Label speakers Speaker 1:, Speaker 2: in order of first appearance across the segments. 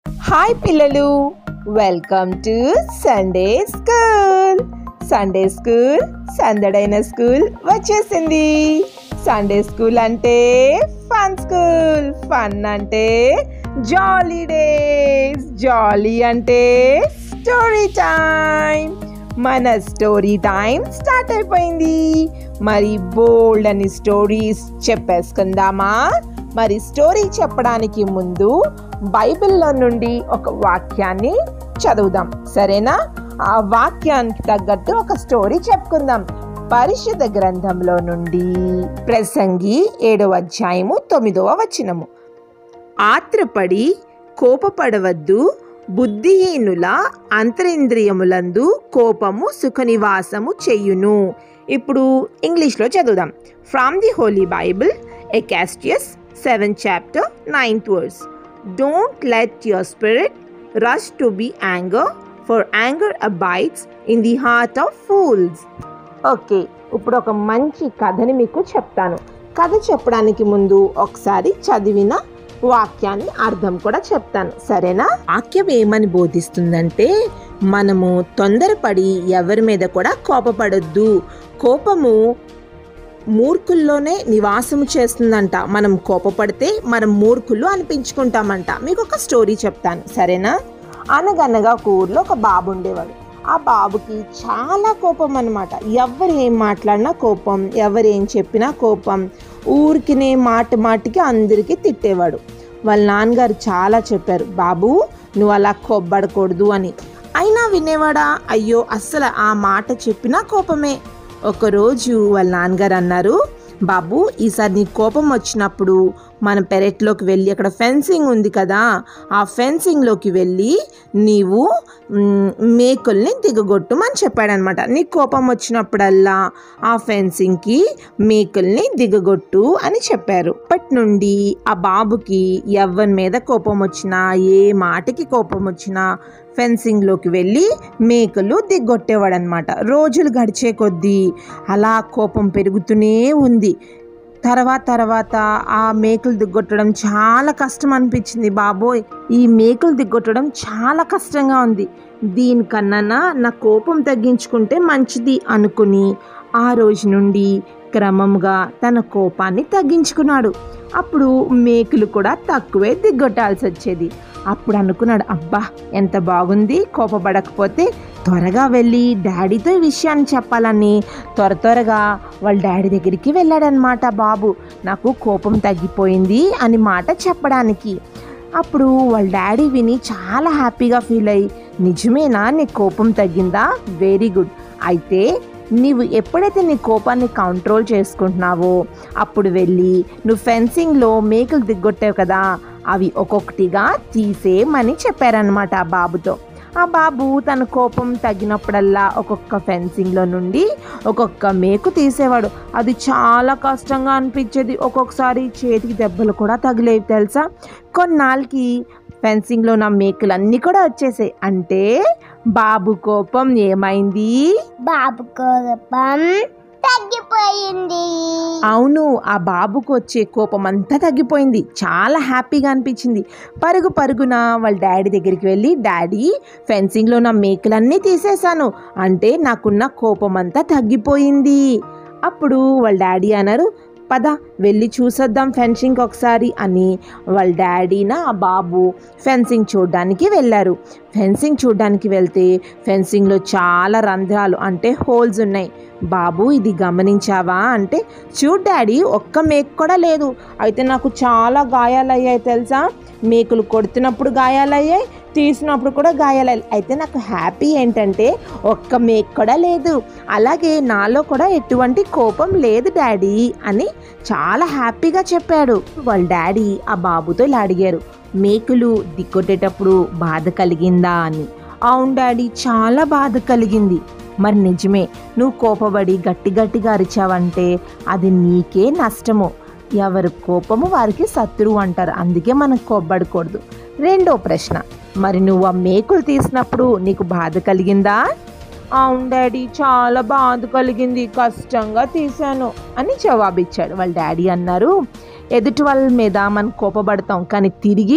Speaker 1: Hi పిల్లలు welcome to Sunday school Sunday school సందడైన school వచ్చేసింది సండే స్కూల్ అంటే ఫన్ స్కూల్ ఫన్ అంటే జాలీ డేస్ జాలీ అంటే స్టోరీ టైం మన స్టోరీ టైం స్టార్ట్ అయిపోయింది మరి బోల్డ్ అని స్టోరీస్ చెప్పేసుకుందామా మరి స్టోరీ చెప్పడానికి ముందు బైబిల్లో నుండి ఒక వాక్యాన్ని చదువుదాం సరేనా ఆ వాక్యానికి తగ్గట్టు ఒక స్టోరీ చెప్పుకుందాం పరిశుద్ధ గ్రంథంలో నుండి ప్రసంగి ఏడవ అధ్యాయము తొమ్మిదవ వచనము ఆత్రపడి కోపపడవద్దు బుద్ధిహీనుల అంతరింద్రియములందు కోపము సుఖనివాసము చెయ్యును ఇప్పుడు ఇంగ్లీష్లో చదువుదాం from the holy Bible Ecclesiastes seven chapter ninth verse don't let your spirit rush to be anger for anger abides in the heart of fools okay ఇప్పుడు ఒక మంచి కథని మీకు చెప్తాను కథ చెప్పడానికి ముందు ఒకసారి చదివిన వాక్యాన్ని అర్థం కూడా చెప్తాను సరేనా వాక్యం ఏమని బోధిస్తుందంటే మనము తొందరపడి ఎవరి మీద కూడా కోపపడొద్దు కోపము మూర్ఖుల్లోనే నివాసము చేస్తుందంట మనం కోపపడితే మనం మూర్ఖులు అనిపించుకుంటామంట మీకు ఒక స్టోరీ చెప్తాను సరేనా అనగనగా ఒక ఊర్లో ఒక బాబు ఉండేవాడు ఆ బాబుకి చాలా కోపం అనమాట ఎవరు ఏం మాట్లాడినా కోపం ఎవరు ఏం చెప్పినా కోపం ఊరికినే మాట మాటికి అందరికీ తిట్టేవాడు వాళ్ళ నాన్నగారు చాలా చెప్పారు బాబు నువ్వు అలా కొబ్బడకూడదు అని అయినా వినేవాడా అయ్యో అస్సలు ఆ మాట చెప్పినా కోపమే ఒకరోజు వాళ్ళ నాన్నగారు అన్నారు బాబు ఈసారి నీ కోపం వచ్చినప్పుడు మన పెరట్లోకి వెళ్ళి అక్కడ ఫెన్సింగ్ ఉంది కదా ఆ ఫెన్సింగ్లోకి వెళ్ళి నీవు మ్, మేకుల్ని దిగగొట్టుమని చెప్పాడనమాట నీ కోపం వచ్చినప్పుడల్లా ఆ ఫెన్సింగ్కి మేకుల్ని దిగగొట్టు అని చెప్పారు అప్పటి నుండి ఆ బాబుకి ఎవరి మీద కోపం వచ్చినా ఏ మాటకి కోపం వచ్చినా ఫెన్సింగ్లోకి వెళ్ళి మేకలు దిగ్గొట్టేవాడనమాట రోజులు గడిచే కొద్దీ అలా కోపం పెరుగుతూనే ఉంది తర్వాత తర్వాత ఆ మేకలు దిగ్గొట్టడం చాలా కష్టం అనిపించింది బాబోయ్ ఈ మేకలు దిగ్గొట్టడం చాలా కష్టంగా ఉంది దీనికన్నా నా కోపం తగ్గించుకుంటే మంచిది అనుకుని ఆ రోజు నుండి క్రమంగా తన కోపాన్ని తగ్గించుకున్నాడు అప్పుడు మేకులు కూడా తక్కువే దిగ్గొట్టాల్సి వచ్చేది అప్పుడు అనుకున్నాడు అబ్బా ఎంత బాగుంది కోపపడకపోతే త్వరగా వెళ్ళి డాడీతో ఈ విషయాన్ని చెప్పాలని త్వర త్వరగా వాళ్ళ డాడీ దగ్గరికి వెళ్ళాడనమాట బాబు నాకు కోపం తగ్గిపోయింది అని మాట చెప్పడానికి అప్పుడు వాళ్ళ డాడీ విని చాలా హ్యాపీగా ఫీల్ అయ్యి నిజమేనా నీ కోపం తగ్గిందా వెరీ గుడ్ అయితే నీవు ఎప్పుడైతే నీ కోపాన్ని కంట్రోల్ చేసుకుంటున్నావో అప్పుడు వెళ్ళి నువ్వు ఫెన్సింగ్లో మేకలు దిగ్గొట్టావు కదా అవి ఒక్కొక్కటిగా తీసేయమని చెప్పారనమాట ఆ బాబుతో ఆ బాబు తన కోపం తగ్గినప్పుడల్లా ఒక్కొక్క ఫెన్సింగ్లో నుండి ఒక్కొక్క మేకు తీసేవాడు అది చాలా కష్టంగా అనిపించేది ఒక్కొక్కసారి చేతికి దెబ్బలు కూడా తగిలేవి తెలుసా కొన్నాళ్ళకి ఫెన్సింగ్లో నా మేకులు అన్నీ కూడా వచ్చేసాయి అంటే బాబు కోపం ఏమైంది
Speaker 2: బాబు కోపం తగ్గిపోయింది
Speaker 1: అవును ఆ బాబుకు వచ్చే కోపం అంతా తగ్గిపోయింది చాలా హ్యాపీగా అనిపించింది పరుగు పరుగున వాళ్ళ డాడీ దగ్గరికి వెళ్ళి డాడీ ఫెన్సింగ్లో నా మేకలన్నీ తీసేశాను అంటే నాకున్న కోపం అంతా తగ్గిపోయింది అప్పుడు వాళ్ళ డాడీ అన్నారు పద వెళ్ళి చూసొద్దాం ఫెన్సింగ్ ఒకసారి అని వాళ్ళ డాడీన ఆ బాబు ఫెన్సింగ్ చూడడానికి వెళ్ళారు ఫెన్సింగ్ చూడడానికి వెళ్తే ఫెన్సింగ్లో చాలా రంధ్రాలు అంటే హోల్స్ ఉన్నాయి బాబు ఇది గమనించావా అంటే చూడు డాడీ ఒక్క మేక కూడా లేదు అయితే నాకు చాలా గాయాలయ్యాయి తెలుసా మేకులు కొడుతున్నప్పుడు గాయాలయ్యాయి తీసినప్పుడు కూడా గాయాలయ్యాయి అయితే నాకు హ్యాపీ ఏంటంటే ఒక్క మేక కూడా లేదు అలాగే నాలో కూడా ఎటువంటి కోపం లేదు డాడీ అని చాలా హ్యాపీగా చెప్పాడు వాళ్ళ డాడీ ఆ బాబుతో ఇలా అడిగారు మేకులు దిక్కొట్టేటప్పుడు బాధ కలిగిందా అని అవును డాడీ చాలా బాధ కలిగింది మరి నిజమే నువ్వు కోపపడి గట్టి గట్టిగా అరిచావంటే అది నీకే నష్టము ఎవరి కోపము వారికి శత్రువు అంటారు అందుకే మనం కోప్పడకూడదు రెండో ప్రశ్న మరి నువ్వు ఆ మేకులు తీసినప్పుడు నీకు బాధ కలిగిందా అవును డాడీ చాలా బాధ కలిగింది కష్టంగా తీశాను అని జవాబిచ్చాడు వాళ్ళ డాడీ అన్నారు ఎదుటి వాళ్ళ మీద మనం కోపపడతాం కానీ తిరిగి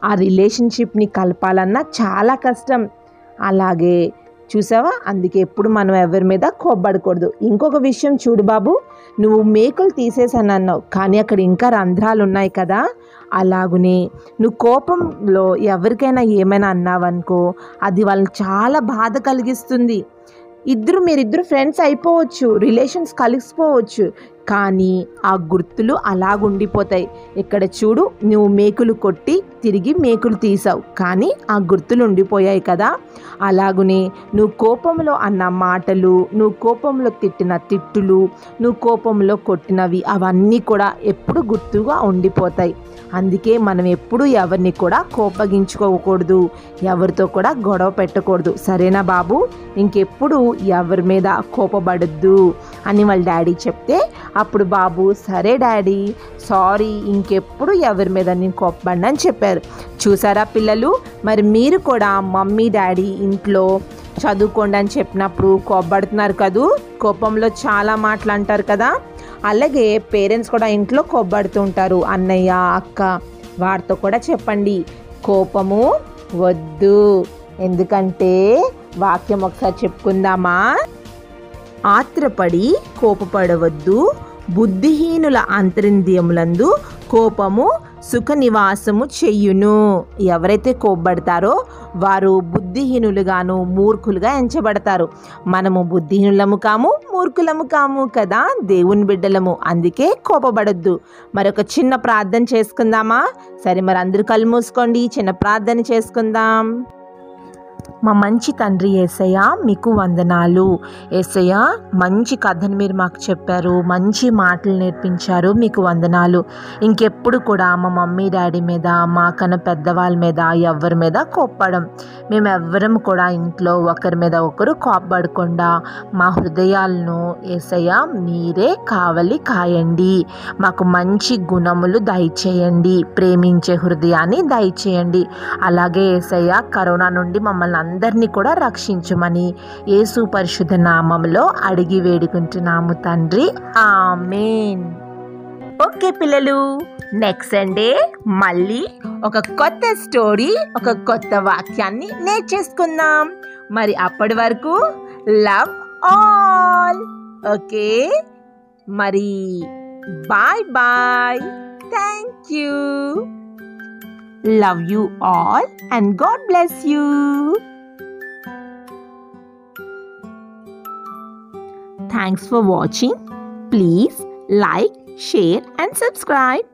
Speaker 1: ఆ రిలేషన్షిప్ని కలపాలన్నా చాలా కష్టం అలాగే చూసావా అందుకే ఎప్పుడు మనం ఎవరి మీద కోప్పడకూడదు ఇంకొక విషయం చూడు బాబు నువ్వు మేకులు తీసేసాను అన్నావు కానీ అక్కడ ఇంకా రంధ్రాలు ఉన్నాయి కదా అలాగునే నువ్వు కోపంలో ఎవరికైనా ఏమైనా అన్నావనుకో అది వాళ్ళని చాలా బాధ కలిగిస్తుంది ఇద్దరు మీరిద్దరు ఫ్రెండ్స్ అయిపోవచ్చు రిలేషన్స్ కలిసిపోవచ్చు కానీ ఆ గుర్తులు అలాగుండిపోతాయి ఇక్కడ చూడు నువ్వు మేకులు కొట్టి తిరిగి మేకులు తీసావు కానీ ఆ గుర్తులు ఉండిపోయాయి కదా అలాగునే నువ్వు కోపంలో అన్న మాటలు నువ్వు కోపంలో తిట్టిన తిట్టులు నువ్వు కోపంలో కొట్టినవి అవన్నీ కూడా ఎప్పుడు గుర్తుగా ఉండిపోతాయి అందుకే మనం ఎప్పుడు ఎవరిని కూడా కోపగించుకోకూడదు ఎవరితో కూడా గొడవ పెట్టకూడదు సరేనా బాబు ఇంకెప్పుడు ఎవరి మీద కోపపడద్దు అని వాళ్ళ డాడీ చెప్తే అప్పుడు బాబు సరే డాడీ సారీ ఇంకెప్పుడు ఎవరి మీద నేను కోపపడినా అని చెప్పారు చూసారా పిల్లలు మరి మీరు కూడా మమ్మీ డాడీ ఇంట్లో చదువుకోండి అని చెప్పినప్పుడు కోపడుతున్నారు కదూ కోపంలో చాలా మాటలు అంటారు కదా అలాగే పేరెంట్స్ కూడా ఇంట్లో కోపడుతూ ఉంటారు అన్నయ్య అక్క వారితో కూడా చెప్పండి కోపము వద్దు ఎందుకంటే వాక్యం ఒకసారి చెప్పుకుందామా ఆత్రపడి కోపపడవద్దు బుద్ధిహీనుల అంతరింద్రియములందు కోపము సుఖ నివాసము చెయ్యును ఎవరైతే కోపడతారో వారు బుద్ధిహీనులుగాను మూర్ఖులుగా ఎంచబడతారు మనము బుద్ధిహీనులము కాము మూర్ఖులము కాము కదా దేవుని బిడ్డలము అందుకే కోపపడొద్దు మరొక చిన్న ప్రార్థన చేసుకుందామా సరే మరి అందరూ కళ్ళు మూసుకోండి చిన్న ప్రార్థన చేసుకుందాం మా మంచి తండ్రి ఏసయ్య మీకు వందనాలు ఏసయ్య మంచి కథను మీరు మాకు చెప్పారు మంచి మాటలు నేర్పించారు మీకు వందనాలు ఇంకెప్పుడు కూడా మా మమ్మీ డాడీ మీద మా కన్నా పెద్దవాళ్ళ మీద ఎవరి మీద కోప్పడం మేము ఎవ్వరం కూడా ఇంట్లో ఒకరి మీద ఒకరు కోప్పడకుండా మా హృదయాలను ఏసయ్య మీరే కావలి కాయండి మాకు మంచి గుణములు దయచేయండి ప్రేమించే హృదయాన్ని దయచేయండి అలాగే ఏసయ్య కరోనా నుండి మమ్మల్ని అందరినీ కూడా రక్షించమని యేసు పరిశుద్ధ నామంలో అడిగి వేడుకుంటున్నాము తండ్రి ఆమెన్ ఓకే పిల్లలు నెక్స్ట్ సండే మళ్ళీ ఒక కొత్త స్టోరీ ఒక కొత్త వాక్యాన్ని నేర్చేసుకుందాం మరి అప్పటి వరకు లవ్ ఆల్ ఓకే మరి bye bye thank you love you all and God bless you Thanks for watching. Please like, share, and subscribe.